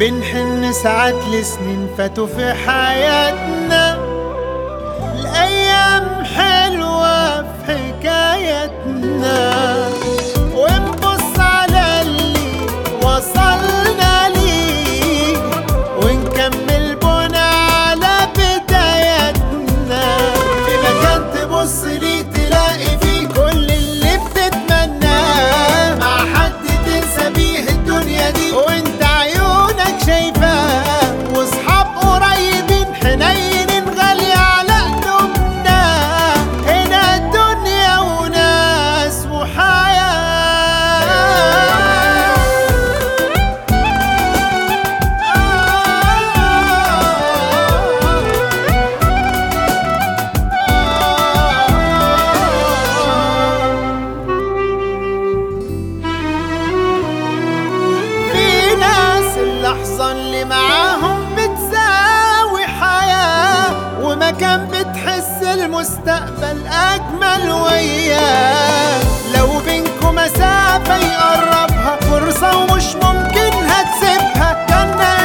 بنحن ساعات لسنين فاتوا في حياتنا الأيام حلوة في حكايتنا ونبص على اللي وصلنا ليه ونكمل بنا على بداياتنا في مكان تبص ليه تلاقي فيه كل اللي بتتمناه مع حد تنسى بيه الدنيا دي وانت عيونك شايفاه واصحاب قريبين حنينين غالية على قلوبنا هنا الدنيا وناس وحياة في ناس اللحظة اللي معاهم بتساوي حياة ومكان بتحس المستقبل أجمل وياه لو بينكم مسافة يقربها فرصة ومش ممكن هتسيبها كان